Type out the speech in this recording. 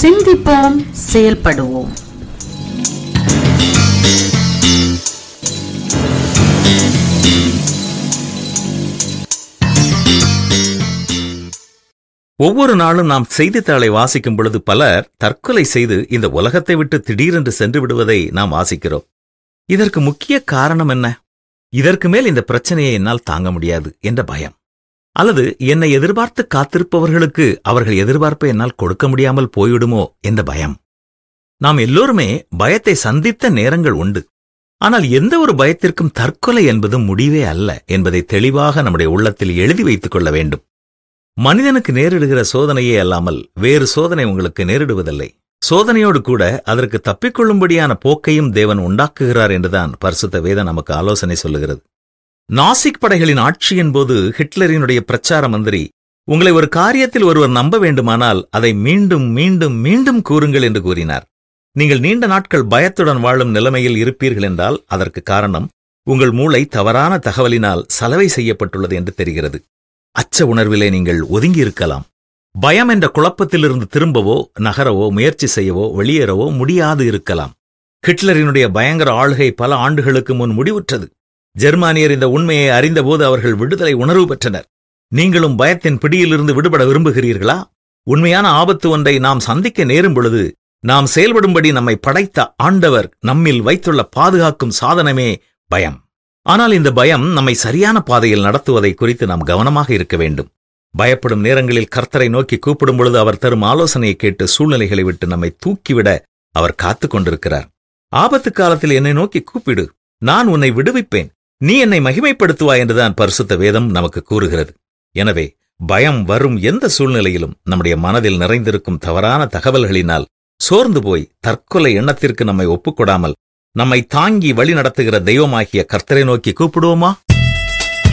சிந்திப்போம் செயல்படுவோம் ஒவ்வொரு நாளும் நாம் செய்தித்தாளை வாசிக்கும் பொழுது பலர் தற்கொலை செய்து இந்த உலகத்தை விட்டு திடீரென்று சென்று விடுவதை நாம் வாசிக்கிறோம் இதற்கு முக்கிய காரணம் என்ன இதற்கு மேல் இந்த பிரச்சனையை என்னால் தாங்க முடியாது என்ற பயம் அல்லது என்னை எதிர்பார்த்து காத்திருப்பவர்களுக்கு அவர்கள் எதிர்பார்ப்பை என்னால் கொடுக்க முடியாமல் போய்விடுமோ என்ற பயம் நாம் எல்லோருமே பயத்தை சந்தித்த நேரங்கள் உண்டு ஆனால் எந்த ஒரு பயத்திற்கும் தற்கொலை என்பது முடிவே அல்ல என்பதை தெளிவாக நம்முடைய உள்ளத்தில் எழுதி வைத்துக் கொள்ள வேண்டும் மனிதனுக்கு நேரிடுகிற சோதனையே அல்லாமல் வேறு சோதனை உங்களுக்கு நேரிடுவதில்லை சோதனையோடு கூட அதற்கு தப்பிக்கொள்ளும்படியான போக்கையும் தேவன் உண்டாக்குகிறார் என்றுதான் பரிசுத்த வேதம் நமக்கு ஆலோசனை சொல்லுகிறது நாசிக் படைகளின் ஆட்சியின் போது ஹிட்லரினுடைய பிரச்சார மந்திரி உங்களை ஒரு காரியத்தில் ஒருவர் நம்ப வேண்டுமானால் அதை மீண்டும் மீண்டும் மீண்டும் கூறுங்கள் என்று கூறினார் நீங்கள் நீண்ட நாட்கள் பயத்துடன் வாழும் நிலைமையில் இருப்பீர்கள் என்றால் அதற்கு காரணம் உங்கள் மூளை தவறான தகவலினால் சலவை செய்யப்பட்டுள்ளது என்று தெரிகிறது அச்ச உணர்விலே நீங்கள் ஒதுங்கி இருக்கலாம் பயம் என்ற குழப்பத்திலிருந்து திரும்பவோ நகரவோ முயற்சி செய்யவோ வெளியேறவோ முடியாது இருக்கலாம் ஹிட்லரினுடைய பயங்கர ஆளுகை பல ஆண்டுகளுக்கு முன் முடிவுற்றது ஜெர்மானியர் இந்த உண்மையை அறிந்தபோது அவர்கள் விடுதலை உணர்வு பெற்றனர் நீங்களும் பயத்தின் பிடியிலிருந்து விடுபட விரும்புகிறீர்களா உண்மையான ஆபத்து ஒன்றை நாம் சந்திக்க நேரும் பொழுது நாம் செயல்படும்படி நம்மை படைத்த ஆண்டவர் நம்மில் வைத்துள்ள பாதுகாக்கும் சாதனமே பயம் ஆனால் இந்த பயம் நம்மை சரியான பாதையில் நடத்துவதை குறித்து நாம் கவனமாக இருக்க வேண்டும் பயப்படும் நேரங்களில் கர்த்தரை நோக்கி கூப்பிடும் பொழுது அவர் தரும் ஆலோசனையை கேட்டு சூழ்நிலைகளை விட்டு நம்மை தூக்கிவிட அவர் காத்துக் கொண்டிருக்கிறார் ஆபத்து காலத்தில் என்னை நோக்கி கூப்பிடு நான் உன்னை விடுவிப்பேன் நீ என்னை மகிமைப்படுத்துவாய் என்றுதான் பரிசுத்த வேதம் நமக்கு கூறுகிறது எனவே பயம் வரும் எந்த சூழ்நிலையிலும் நம்முடைய மனதில் நிறைந்திருக்கும் தவறான தகவல்களினால் சோர்ந்து போய் தற்கொலை எண்ணத்திற்கு நம்மை ஒப்புக்கொடாமல் நம்மை தாங்கி வழி நடத்துகிற தெய்வமாகிய கர்த்தரை நோக்கி கூப்பிடுவோமா